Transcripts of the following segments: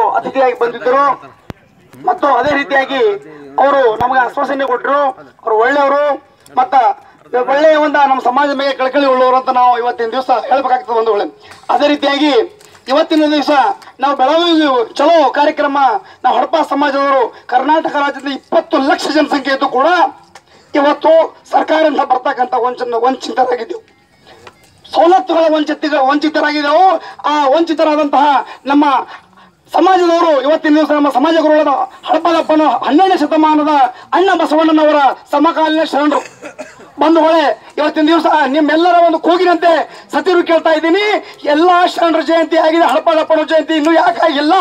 ಅತಿಥಿಯಾಗಿ ಬಂದಿದ್ದರು ಮತ್ತು ಅದೇ ರೀತಿಯಾಗಿ ಅವರು ನಮಗೆ ಆಶ್ವಾಸನೆ ಕೊಟ್ಟರು ಅವರು ಒಳ್ಳೆಯವರು ಮತ್ತ ಒಳ್ಳೆಯ ಒಂದು ನಮ್ಮ ಸಮಾಜದ ಮೇಲೆ ಕಳಕಳಿ ಉಳ್ಳವರು ಅಂತ ನಾವು ಇವತ್ತಿನ ದಿವಸ ಹೇಳ್ಬೇಕಾಗ್ತದೆ ಒಂದು ಒಳ್ಳೆ ಅದೇ ರೀತಿಯಾಗಿ ಇವತ್ತಿನ ದಿವಸ ನಾವು ಬೆಳಗಾವಿ ಚಲೋ ಕಾರ್ಯಕ್ರಮ ನಾವು ಹಡಪ ಸಮಾಜದವರು ಕರ್ನಾಟಕ ರಾಜ್ಯದ ಇಪ್ಪತ್ತು ಲಕ್ಷ ಜನಸಂಖ್ಯೆ ಇದ್ದು ಕೂಡ ಇವತ್ತು ಸರ್ಕಾರದಿಂದ ಬರ್ತಕ್ಕಂಥ ವಂಚನ ವಂಚಿತರಾಗಿದ್ದೆವು ಸವಲತ್ತುಗಳ ವಂಚಿತ ವಂಚಿತರಾಗಿದ್ದೆವು ಆ ವಂಚಿತರಾದಂತಹ ನಮ್ಮ ಸಮಾಜದವರು ಇವತ್ತಿನ ದಿವಸ ನಮ್ಮ ಸಮಾಜ ಗುರುಗಳಾದ ಹಡಪದಪ್ಪನ ಹನ್ನೆರಡನೇ ಶತಮಾನದ ಅಣ್ಣ ಬಸವಣ್ಣನವರ ಸಮಕಾಲೀನ ಶರಣರು ಬಂಧುಗಳೇ ಇವತ್ತಿನ ದಿವಸ ನಿಮ್ಮೆಲ್ಲರ ಒಂದು ಕೂಗಿನಂತೆ ಸತಿರು ಕೇಳ್ತಾ ಇದ್ದೀನಿ ಎಲ್ಲಾ ಶರಣರ ಜಯಂತಿ ಆಗಿದೆ ಹಡಪದಪ್ಪನ ಜಯಂತಿ ಇನ್ನೂ ಯಾಕಾಗಿಲ್ಲ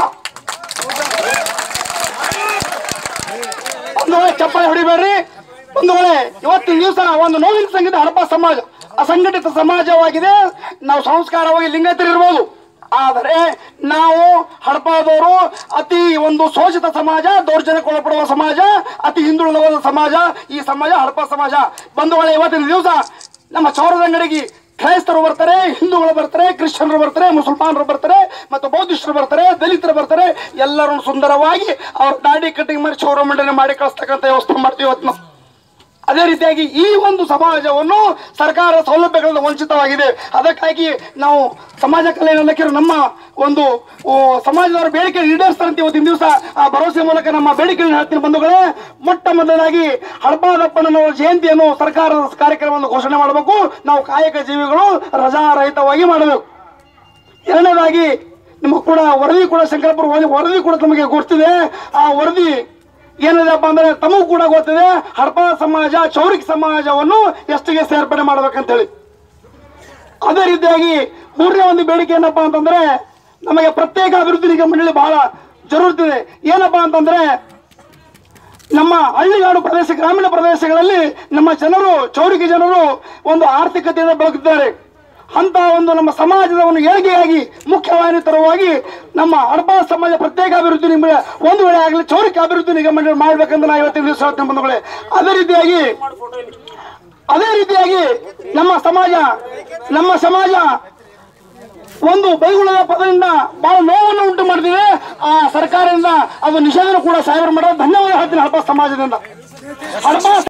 ಬಂಧುಗಳೇ ಚಪ್ಪಾಳೆ ಹೊಡಿಬೇಡ್ರಿ ಬಂಧುಗಳೇ ಇವತ್ತಿನ ದಿವಸ ಒಂದು ನೋವಿನ ಸಂಗೀತ ಹಡಪ ಸಮಾಜ ಅಸಂಘಟಿತ ಸಮಾಜವಾಗಿದೆ ನಾವು ಸಂಸ್ಕಾರವಾಗಿ ಲಿಂಗಾಯತರು ಇರ್ಬೋದು ಆದರೆ ನಾವು ಹಡಪದವರು ಅತಿ ಒಂದು ಶೋಷಿತ ಸಮಾಜ ದೌರ್ಜನ್ಯಕ್ಕೊಳಪಡುವ ಸಮಾಜ ಅತಿ ಹಿಂದುಳಿದ ಸಮಾಜ ಈ ಸಮಾಜ ಹಡಪ ಸಮಾಜ ಬಂಧುಗಳೇ ಇವತ್ತಿನ ದಿವಸ ನಮ್ಮ ಚೌರದ ಅಂಗಡಿಗೆ ಕ್ರೈಸ್ತರು ಬರ್ತಾರೆ ಹಿಂದೂಗಳು ಬರ್ತಾರೆ ಕ್ರಿಶ್ಚಿಯನ್ರು ಬರ್ತಾರೆ ಮುಸಲ್ಮಾನರು ಬರ್ತಾರೆ ಮತ್ತು ಬೌದ್ಧಿಸ್ಟರು ಬರ್ತಾರೆ ದಲಿತರು ಬರ್ತಾರೆ ಎಲ್ಲರೂ ಸುಂದರವಾಗಿ ಅವ್ರ ದಾಡಿ ಕಟಿಂಗ್ ಮಾಡಿ ಚೌರ ಮಂಡನೆ ಮಾಡಿ ಕಳಿಸ್ತಕ್ಕಂಥ ವ್ಯವಸ್ಥೆ ಮಾಡ್ತೀವಿ ಇವತ್ತು ನಾವು ಅದೇ ರೀತಿಯಾಗಿ ಈ ಒಂದು ಸಮಾಜವನ್ನು ಸರ್ಕಾರ ಸೌಲಭ್ಯಗಳಿಂದ ವಂಚಿತವಾಗಿದೆ ಅದಕ್ಕಾಗಿ ನಾವು ಸಮಾಜ ಕಲ್ಯಾಣ ಇಲಾಖೆಯವರು ನಮ್ಮ ಒಂದು ಓ, ಸಮಾಜದವರ ಬೇಡಿಕೆ ಈಡೇರಿಸ್ತಾರೆ ಅಂತ ಇವತ್ತಿನ ದಿವಸ ಆ ಭರವಸೆ ಮೂಲಕ ನಮ್ಮ ಬೇಡಿಕೆಯನ್ನು ಹೇಳ್ತೀನಿ ಬಂಧುಗಳೇ ಮೊಟ್ಟ ಮೊದಲಾಗಿ ಹಡಪಾದಪ್ಪನವರ ಜಯಂತಿಯನ್ನು ಸರ್ಕಾರದ ಕಾರ್ಯಕ್ರಮವನ್ನು ಘೋಷಣೆ ಮಾಡಬೇಕು ನಾವು ಕಾಯಕ ಜೀವಿಗಳು ರಜಾರಹಿತವಾಗಿ ಮಾಡಬೇಕು ಎರಡನೇದಾಗಿ ನಿಮ್ಮ ಕೂಡ ವರದಿ ಕೂಡ ಶಂಕರಪುರ ವರದಿ- ವರದಿ ಕೂಡ ತಮಗೆ ಗೊತ್ತಿದೆ ಆ ವರದಿ ಏನಿದೆಪ್ಪ ಅಂದ್ರೆ ತಮಗೂ ಕೂಡ ಗೊತ್ತಿದೆ ಹಡಪ ಸಮಾಜ ಚೌರಿಕ ಸಮಾಜವನ್ನು ಎಷ್ಟಿಗೆ ಸೇರ್ಪಡೆ ಮಾಡ್ಬೇಕಂತ ಹೇಳಿ ಅದೇ ರೀತಿಯಾಗಿ ಮೂರನೇ ಒಂದು ಬೇಡಿಕೆ ಏನಪ್ಪಾ ಅಂತಂದ್ರೆ ನಮಗೆ ಪ್ರತ್ಯೇಕ ಅಭಿವೃದ್ಧಿ ನಿಗಮ ಮಂಡಳಿ ಬಹಳ ಜರುರುತ್ತಿದೆ ಏನಪ್ಪಾ ಅಂತಂದ್ರೆ ನಮ್ಮ ಹಳ್ಳಿಗಾಡು ಪ್ರದೇಶ ಗ್ರಾಮೀಣ ಪ್ರದೇಶಗಳಲ್ಲಿ ನಮ್ಮ ಜನರು ಚೌರಿಕೆ ಜನರು ಒಂದು ಆರ್ಥಿಕತೆಯಿಂದ ಬೆಳಗುತ್ತಿದ್ದಾರೆ ಅಂತ ಒಂದು ನಮ್ಮ ಸಮಾಜದ ಒಂದು ಏಳಿಗೆಯಾಗಿ ಮುಖ್ಯವಾಹಿನಿ ತರವಾಗಿ ನಮ್ಮ ಹಡಪ ಸಮಾಜ ಪ್ರತ್ಯೇಕ ಅಭಿವೃದ್ಧಿ ನಿಗಮ ಒಂದು ವೇಳೆ ಆಗಲಿ ಚೌರಿಕೆ ಅಭಿವೃದ್ಧಿ ನಿಗಮ ಮಂಡಳಿ ಮಾಡ್ಬೇಕಂತ ನಾ ಇವತ್ತಿನ ದಿವಸ ಹೇಳ್ತೇನೆ ಬಂಧುಗಳೇ ಅದೇ ರೀತಿಯಾಗಿ ಅದೇ ರೀತಿಯಾಗಿ ನಮ್ಮ ಸಮಾಜ ನಮ್ಮ ಸಮಾಜ ಒಂದು ಬೈಗುಳದ ಪದದಿಂದ ಬಹಳ ನೋವನ್ನು ಉಂಟು ಮಾಡ್ತಿದೆ ಆ ಸರ್ಕಾರದಿಂದ ಅದು ನಿಷೇಧನ ಕೂಡ ಸಾಹೇಬರು ಮಾಡೋದು ಧನ್ಯವಾದ ಹೇಳ್ತೀನಿ ಹಡಪ ಸಮಾಜದಿಂದ ಹಡಪ